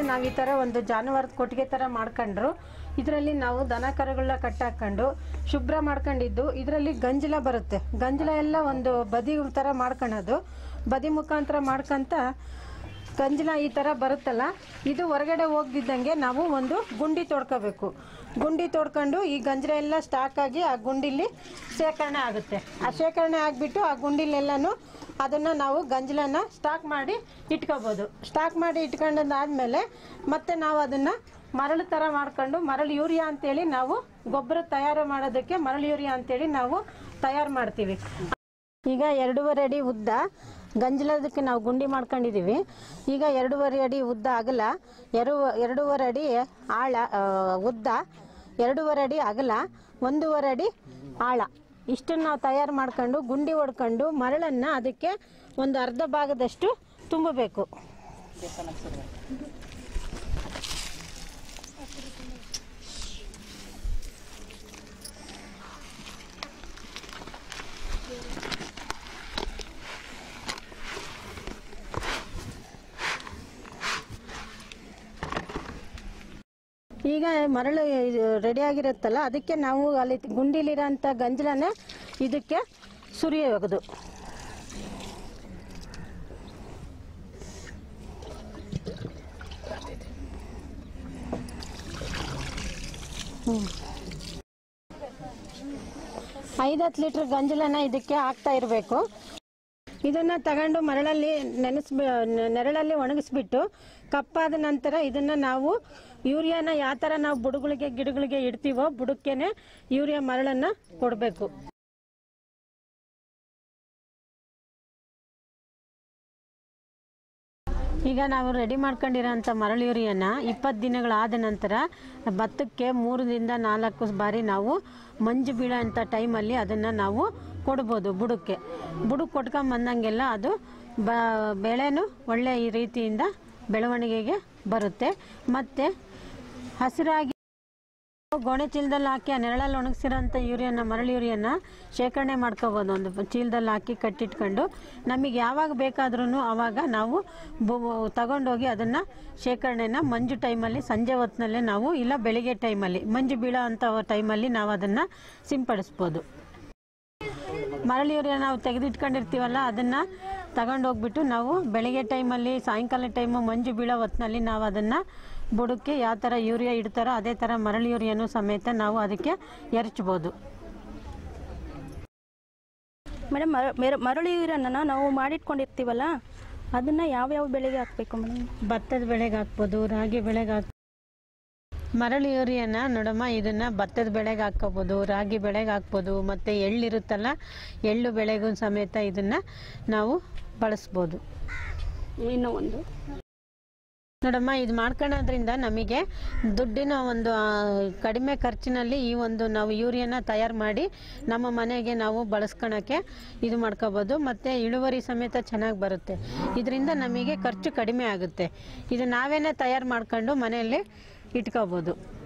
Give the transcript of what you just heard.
ನಾವು ಈ ಥರ ಒಂದು ಜಾನುವಾರದ ಕೊಟ್ಟಿಗೆ ಥರ ಮಾಡ್ಕೊಂಡ್ರು ಇದರಲ್ಲಿ ನಾವು ದನ ಕರುಗಳನ್ನ ಕಟ್ಟಾಕೊಂಡು ಶುಭ್ರ ಮಾಡ್ಕೊಂಡಿದ್ದು ಇದರಲ್ಲಿ ಗಂಜಲ ಬರುತ್ತೆ ಗಂಜಲ ಎಲ್ಲ ಒಂದು ಬದಿ ಥರ ಮಾಡ್ಕೊಳೋದು ಬದಿ ಮುಖಾಂತರ ಮಾಡ್ಕೊಂತ ಗಂಜಲ ಈ ಥರ ಬರುತ್ತಲ್ಲ ಇದು ಹೊರಗಡೆ ಹೋಗ್ದಿದ್ದಂಗೆ ನಾವು ಒಂದು ಗುಂಡಿ ತೋಡ್ಕೋಬೇಕು ಗುಂಡಿ ತೋಡ್ಕೊಂಡು ಈ ಗಂಜಲ ಎಲ್ಲ ಸ್ಟಾಕ್ ಆಗಿ ಆ ಗುಂಡಿಲಿ ಶೇಖರಣೆ ಆಗುತ್ತೆ ಆ ಶೇಖರಣೆ ಆಗಿಬಿಟ್ಟು ಆ ಗುಂಡಿಲೆಲ್ಲನೂ ಅದನ್ನು ನಾವು ಗಂಜಲನ ಸ್ಟಾಕ್ ಮಾಡಿ ಇಟ್ಕೋಬೋದು ಸ್ಟಾಕ್ ಮಾಡಿ ಇಟ್ಕೊಂಡಾದ್ಮೇಲೆ ಮತ್ತೆ ನಾವು ಅದನ್ನು ಮರಳು ಥರ ಮಾಡ್ಕೊಂಡು ಮರಳು ಯೂರಿಯಾ ಅಂತೇಳಿ ನಾವು ಗೊಬ್ಬರ ತಯಾರು ಮಾಡೋದಕ್ಕೆ ಮರಳು ಯೂರಿಯಾ ಅಂತೇಳಿ ನಾವು ತಯಾರು ಮಾಡ್ತೀವಿ ಈಗ ಎರಡೂವರೆ ಅಡಿ ಉದ್ದ ಗಂಜಲದಕ್ಕೆ ನಾವು ಗುಂಡಿ ಮಾಡ್ಕೊಂಡಿದ್ದೀವಿ ಈಗ ಎರಡೂವರೆ ಅಡಿ ಉದ್ದ ಅಗಲ ಎರಡು ಎರಡೂವರೆ ಅಡಿ ಆಳ ಆ, ಉದ್ದ ಎರಡೂವರೆ ಅಡಿ ಅಗಲ ಒಂದೂವರೆ ಅಡಿ ಆಳ ಇಷ್ಟನ್ನು ನಾವು ತಯಾರು ಮಾಡ್ಕೊಂಡು ಗುಂಡಿ ಹೊಡ್ಕೊಂಡು ಮರಳನ್ನು ಅದಕ್ಕೆ ಒಂದು ಅರ್ಧ ಭಾಗದಷ್ಟು ತುಂಬಬೇಕು ಈಗ ಮರಳು ರೆಡಿ ಆಗಿರುತ್ತಲ್ಲ ಅದಕ್ಕೆ ನಾವು ಅಲ್ಲಿ ಗುಂಡಿಲಿರೋಂಥ ಗಂಜಲನ ಇದಕ್ಕೆ ಸುರಿಯೋದು ಐದತ್ತು ಲೀಟ್ರ್ ಗಂಜಲನ ಇದಕ್ಕೆ ಹಾಕ್ತಾ ಇರಬೇಕು ಇದನ್ನ ತಗೊಂಡು ಮರಳಲ್ಲಿ ನೆನೆಸ್ ನೆರಳಲ್ಲಿ ಒಣಗಿಸ್ಬಿಟ್ಟು ಕಪ್ಪಾದ ನಂತರ ಇದನ್ನ ನಾವು ಯೂರಿಯಾನ ಯಾವ ಥರ ನಾವು ಬುಡಗಳಿಗೆ ಗಿಡಗಳಿಗೆ ಇಡ್ತೀವೋ ಬುಡಕ್ಕೇನೆ ಯೂರಿಯಾ ಮರಳನ್ನ ಕೊಡಬೇಕು ಈಗ ನಾವು ರೆಡಿ ಮಾಡ್ಕೊಂಡಿರೋಂಥ ಮರಳು ಯೂರಿಯಾನ ಇಪ್ಪತ್ತು ದಿನಗಳಾದ ನಂತರ ಭತ್ತಕ್ಕೆ ಮೂರರಿಂದ ನಾಲ್ಕು ಬಾರಿ ನಾವು ಮಂಜು ಬೀಳೋ ಅಂಥ ಟೈಮಲ್ಲಿ ಅದನ್ನು ನಾವು ಕೊಡ್ಬೋದು ಬುಡಕ್ಕೆ ಬುಡಕ್ಕೆ ಕೊಟ್ಕೊಂಬಂದಂಗೆಲ್ಲ ಅದು ಬ ಬೆಳೆನೂ ಒಳ್ಳೆ ಈ ರೀತಿಯಿಂದ ಬೆಳವಣಿಗೆಗೆ ಬರುತ್ತೆ ಮತ್ತು ಹಸಿರಾಗಿ ಗೋಣೆ ಚೀಲದಲ್ಲಿ ಹಾಕಿ ಆ ನೆರಳಲ್ಲಿ ಒಣಗಿಸಿರೋಂಥ ಯೂರಿಯನ್ನ ಮರಳು ಯೂರಿಯನ್ನ ಶೇಖರಣೆ ಮಾಡ್ಕೋಬೋದು ಒಂದು ಚೀಲದಲ್ಲಿ ಹಾಕಿ ಕಟ್ಟಿಟ್ಕೊಂಡು ನಮಗೆ ಯಾವಾಗ ಬೇಕಾದ್ರೂ ಆವಾಗ ನಾವು ಬು ತಗೊಂಡೋಗಿ ಅದನ್ನು ಶೇಖರಣೆನ ಮಂಜು ಟೈಮಲ್ಲಿ ಸಂಜೆ ಹೊತ್ತಿನಲ್ಲೇ ನಾವು ಇಲ್ಲ ಬೆಳಿಗ್ಗೆ ಟೈಮಲ್ಲಿ ಮಂಜು ಬೀಳೋ ಅಂಥ ಟೈಮಲ್ಲಿ ನಾವು ಅದನ್ನು ಸಿಂಪಡಿಸ್ಬೋದು ಮರಳು ಯೂರಿಯಾ ನಾವು ತೆಗೆದಿಟ್ಕೊಂಡಿರ್ತೀವಲ್ಲ ಅದನ್ನು ತಗೊಂಡೋಗ್ಬಿಟ್ಟು ನಾವು ಬೆಳಿಗ್ಗೆ ಟೈಮಲ್ಲಿ ಸಾಯಂಕಾಲ ಟೈಮು ಮಂಜು ಬೀಳೋ ಹೊತ್ತಿನಲ್ಲಿ ನಾವು ಅದನ್ನು ಬುಡಕ್ಕೆ ಯಾವ ಥರ ಯೂರಿಯಾ ಇಡ್ತಾರೋ ಅದೇ ಥರ ಮರಳು ಯೂರಿಯಾನು ಸಮೇತ ನಾವು ಅದಕ್ಕೆ ಎರಚ್ಬೋದು ಮೇಡಮ್ ಮರ ಮೆರ- ಮರಳು ಯೂರಿಯನ್ನ ನಾವು ಮಾಡಿಟ್ಕೊಂಡಿರ್ತೀವಲ್ಲ ಅದನ್ನ ಯಾವ ಯಾವ ಬೆಳೆಗೆ ಹಾಕಬೇಕು ಮೇಡಮ್ ಭತ್ತದ ಬೆಳೆಗೆ ಹಾಕ್ಬೋದು ರಾಗಿ ಬೆಳೆಗೆ ಹಾಕ್ ಮರಳು ಯೂರಿಯಾನ ನೋಡಮ್ಮ ಇದನ್ನ ಭತ್ತದ ಬೆಳೆಗೆ ಹಾಕ್ಕೋಬೋದು ರಾಗಿ ಬೆಳೆಗೆ ಹಾಕ್ಬೋದು ಮತ್ತು ಎಳ್ಳಿರುತ್ತಲ್ಲ ಎಳ್ಳು ಬೆಳೆಗೂ ಸಮೇತ ಇದನ್ನ ನಾವು ಬಳಸ್ಬೋದು ಇನ್ನೂ ಒಂದು ನೋಡಮ್ಮ ಇದು ಮಾಡ್ಕೊಳ್ಳೋದ್ರಿಂದ ನಮಗೆ ದುಡ್ಡಿನ ಒಂದು ಆ, ಕಡಿಮೆ ಖರ್ಚಿನಲ್ಲಿ ಈ ಒಂದು ನಾವು ಯೂರಿಯಾನ ತಯಾರು ಮಾಡಿ ನಮ್ಮ ಮನೆಗೆ ನಾವು ಬಳಸ್ಕೊಳಕ್ಕೆ ಇದು ಮಾಡ್ಕೋಬೋದು ಮತ್ತು ಇಳುವರಿ ಸಮೇತ ಚೆನ್ನಾಗಿ ಬರುತ್ತೆ ಇದರಿಂದ ನಮಗೆ ಖರ್ಚು ಕಡಿಮೆ ಆಗುತ್ತೆ ಇದು ನಾವೇನೇ ತಯಾರು ಮಾಡ್ಕೊಂಡು ಮನೆಯಲ್ಲಿ ಇಟ್ಕೋಬೋದು